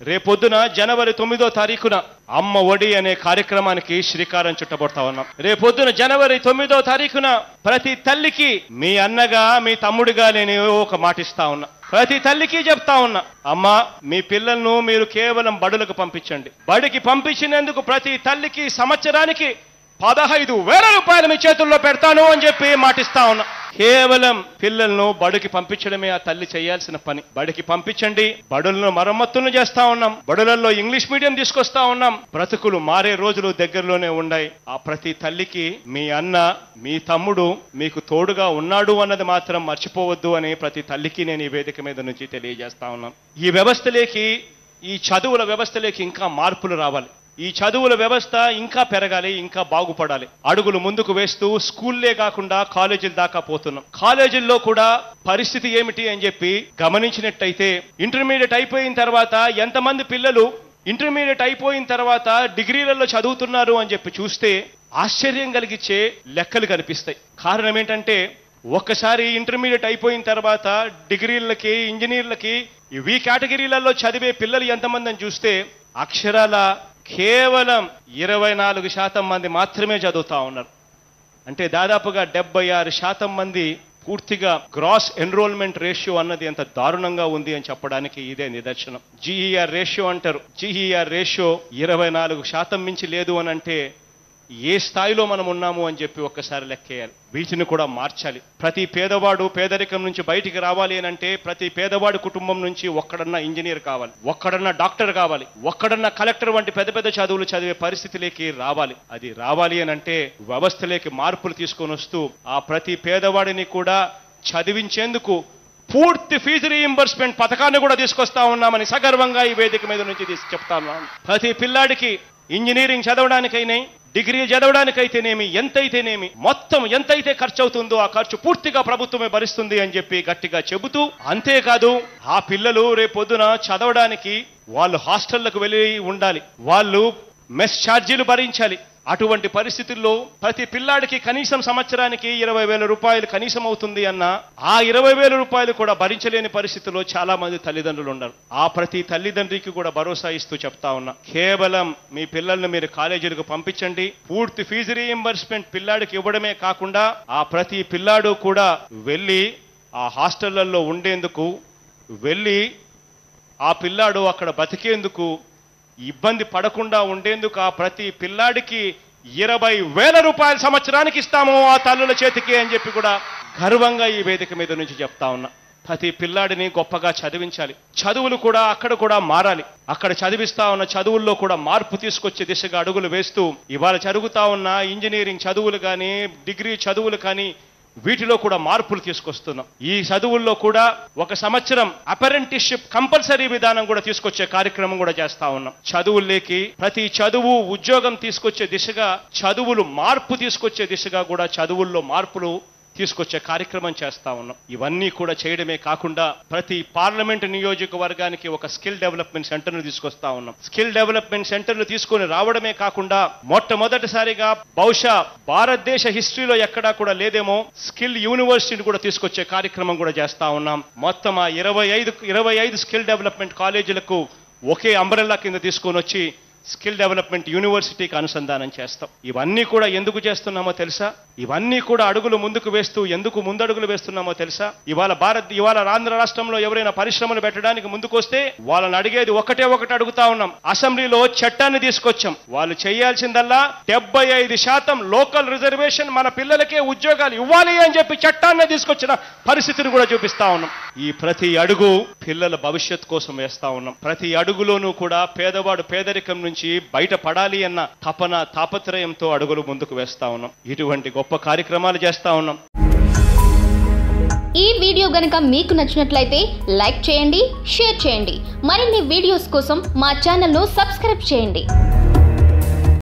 రేపొద్దున జనవరి తొమ్మిదో తారీఖున అమ్మ ఒడి అనే కార్యక్రమానికి శ్రీకారం చుట్టబడతా ఉన్నాం రేపొద్దున జనవరి తొమ్మిదో తారీఖున ప్రతి తల్లికి మీ అన్నగా మీ తమ్ముడిగా నేను ఒక మాటిస్తా ఉన్నా ప్రతి తల్లికి చెప్తా ఉన్నా అమ్మా మీ పిల్లలను మీరు కేవలం బడులకు పంపించండి బడికి పంపించినందుకు ప్రతి తల్లికి సంవత్సరానికి పదహైదు వేల రూపాయలు మీ చేతుల్లో పెడతాను అని చెప్పి మాటిస్తా ఉన్నా కేవలం పిల్లలను బడికి పంపించడమే ఆ తల్లి చేయాల్సిన పని బడికి పంపించండి బడులను మరమ్మతులను చేస్తా ఉన్నాం బడులలో ఇంగ్లీష్ మీడియం తీసుకొస్తా ఉన్నాం బ్రతుకులు మారే రోజులు దగ్గరలోనే ఉన్నాయి ఆ ప్రతి తల్లికి మీ అన్న మీ తమ్ముడు మీకు తోడుగా ఉన్నాడు అన్నది మాత్రం మర్చిపోవద్దు అని ప్రతి తల్లికి నేను ఈ వేదిక మీద నుంచి తెలియజేస్తా ఉన్నాం ఈ వ్యవస్థలోకి ఈ చదువుల వ్యవస్థలోకి ఇంకా మార్పులు రావాలి ఈ చదువుల వ్యవస్థ ఇంకా పెరగాలి ఇంకా బాగుపడాలి అడుగులు ముందుకు వేస్తూ స్కూల్లే కాకుండా కాలేజీల దాకా పోతున్నాం కాలేజీల్లో కూడా పరిస్థితి ఏమిటి అని చెప్పి గమనించినట్టయితే ఇంటర్మీడియట్ అయిపోయిన తర్వాత ఎంతమంది పిల్లలు ఇంటర్మీడియట్ అయిపోయిన తర్వాత డిగ్రీలలో చదువుతున్నారు అని చెప్పి చూస్తే ఆశ్చర్యం కలిగించే లెక్కలు కనిపిస్తాయి కారణం ఏంటంటే ఒక్కసారి ఇంటర్మీడియట్ అయిపోయిన తర్వాత డిగ్రీలకి ఇంజనీర్లకి ఈ కేటగిరీలలో చదివే పిల్లలు ఎంతమంది అని చూస్తే అక్షరాల కేవలం ఇరవై నాలుగు శాతం మంది మాత్రమే చదువుతా ఉన్నారు అంటే దాదాపుగా డెబ్బై ఆరు శాతం మంది పూర్తిగా గ్రాస్ ఎన్రోల్మెంట్ రేషియో అన్నది ఎంత దారుణంగా ఉంది అని చెప్పడానికి ఇదే నిదర్శనం జీఈఆర్ రేషియో అంటారు జీఈఆర్ రేషియో ఇరవై నాలుగు శాతం మించి లేదు అని అంటే ఏ స్థాయిలో మనం ఉన్నాము అని చెప్పి ఒక్కసారి లెక్కేయాలి వీటిని కూడా మార్చాలి ప్రతి పేదవాడు పేదరికం నుంచి బయటికి రావాలి అని అంటే ప్రతి పేదవాడి కుటుంబం నుంచి ఒక్కడన్నా ఇంజనీర్ కావాలి ఒక్కడన్నా డాక్టర్ కావాలి ఒక్కడన్నా కలెక్టర్ వంటి పెద్ద పెద్ద చదువులు చదివే పరిస్థితిలోకి రావాలి అది రావాలి అని అంటే వ్యవస్థలోకి మార్పులు తీసుకొని వస్తూ ఆ ప్రతి పేదవాడిని కూడా చదివించేందుకు పూర్తి ఫీజు రీయింబర్స్మెంట్ పథకాన్ని కూడా తీసుకొస్తా ఉన్నామని సగర్వంగా ఈ వేదిక మీద నుంచి తీసి చెప్తా ఉన్నాను ప్రతి పిల్లాడికి ఇంజనీరింగ్ చదవడానికైనా డిగ్రీ చదవడానికైతేనేమి ఎంతైతేనేమి మొత్తం ఎంతైతే ఖర్చు అవుతుందో ఆ ఖర్చు పూర్తిగా ప్రభుత్వమే భరిస్తుంది అని చెప్పి గట్టిగా చెబుతూ అంతేకాదు ఆ పిల్లలు రేపొద్దున చదవడానికి వాళ్ళు హాస్టళ్లకు వెళ్ళి ఉండాలి వాళ్ళు మెస్ ఛార్జీలు భరించాలి అటువంటి పరిస్థితుల్లో ప్రతి పిల్లాడికి కనీసం సంవత్సరానికి ఇరవై వేల రూపాయలు కనీసం అవుతుంది అన్న ఆ ఇరవై వేల రూపాయలు కూడా భరించలేని పరిస్థితిలో చాలా మంది తల్లిదండ్రులు ఉన్నారు ఆ ప్రతి తల్లిదండ్రికి కూడా భరోసా ఇస్తూ చెప్తా ఉన్నా కేవలం మీ పిల్లల్ని మీరు కాలేజీలకు పంపించండి పూర్తి ఫీజు రీఎంబర్స్మెంట్ పిల్లాడికి ఇవ్వడమే కాకుండా ఆ ప్రతి పిల్లాడు కూడా వెళ్ళి ఆ హాస్టళ్లలో ఉండేందుకు వెళ్ళి ఆ పిల్లాడు అక్కడ బతికేందుకు ఇబ్బంది పడకుండా ఉండేందుకు ఆ ప్రతి పిల్లాడికి ఇరవై వేల రూపాయల సంవత్సరానికి ఇస్తాము ఆ తల్లుల చేతికి అని చెప్పి కూడా గర్వంగా ఈ వేదిక మీద నుంచి చెప్తా ఉన్నా ప్రతి పిల్లాడిని గొప్పగా చదివించాలి చదువులు కూడా అక్కడ కూడా మారాలి అక్కడ చదివిస్తా ఉన్న చదువుల్లో కూడా మార్పు తీసుకొచ్చే దిశగా అడుగులు వేస్తూ ఇవాళ జరుగుతా ఉన్న ఇంజనీరింగ్ చదువులు కానీ డిగ్రీ చదువులు కానీ వీటిలో కూడా మార్పులు తీసుకొస్తున్నాం ఈ చదువుల్లో కూడా ఒక సంవత్సరం అపరెంటిస్షిప్ కంపల్సరీ విధానం కూడా తీసుకొచ్చే కార్యక్రమం కూడా చేస్తా ఉన్నాం చదువుల్లోకి ప్రతి చదువు ఉద్యోగం తీసుకొచ్చే దిశగా చదువులు మార్పు తీసుకొచ్చే దిశగా కూడా చదువుల్లో మార్పులు తీసుకొచ్చే కార్యక్రమం చేస్తా ఉన్నాం ఇవన్నీ కూడా చేయడమే కాకుండా ప్రతి పార్లమెంట్ నియోజకవర్గానికి ఒక స్కిల్ డెవలప్మెంట్ సెంటర్ను తీసుకొస్తా ఉన్నాం స్కిల్ డెవలప్మెంట్ సెంటర్ను తీసుకొని రావడమే కాకుండా మొట్టమొదటిసారిగా బహుశా భారతదేశ హిస్టరీలో ఎక్కడా కూడా లేదేమో స్కిల్ యూనివర్సిటీని కూడా తీసుకొచ్చే కార్యక్రమం కూడా చేస్తా ఉన్నాం మొత్తం ఆ ఇరవై ఐదు ఇరవై ఐదు స్కిల్ డెవలప్మెంట్ కాలేజీలకు ఒకే అంబ్రెల్లా కింద తీసుకొని వచ్చి స్కిల్ డెవలప్మెంట్ యూనివర్సిటీకి అనుసంధానం చేస్తాం ఇవన్నీ కూడా ఎందుకు చేస్తున్నామో తెలుసా ఇవన్నీ కూడా అడుగులు ముందుకు వేస్తూ ఎందుకు ముందడుగులు వేస్తున్నామో తెలుసా ఇవాళ భారత్ ఇవాళ ఆంధ్ర రాష్ట్రంలో ఎవరైనా పరిశ్రమలు పెట్టడానికి ముందుకు వస్తే వాళ్ళని అడిగేది ఒకటే ఒకటి అడుగుతా ఉన్నాం అసెంబ్లీలో చట్టాన్ని తీసుకొచ్చాం వాళ్ళు చేయాల్సిందల్లా డెబ్బై ఐదు శాతం లోకల్ రిజర్వేషన్ మన పిల్లలకే ఉద్యోగాలు ఇవ్వాలి అని చెప్పి చట్టాన్ని తీసుకొచ్చిన పరిస్థితిని కూడా చూపిస్తా ఉన్నాం ఈ ప్రతి అడుగు పిల్లల భవిష్యత్ కోసం వేస్తా ఉన్నాం ప్రతి అడుగులోనూ కూడా పేదవాడు పేదరికం నుంచి బయటపడాలి అన్న తపన తాపత్రయంతో అడుగులు ముందుకు వేస్తా ఉన్నాం ఇటువంటి గొప్ప కార్యక్రమాలు చేస్తా ఉన్నాం ఈ వీడియో గనుక మీకు నచ్చినట్లయితే లైక్ చేయండి షేర్ చేయండి మరిన్ని వీడియోస్ కోసం మా ఛానల్ను సబ్స్క్రైబ్ చేయండి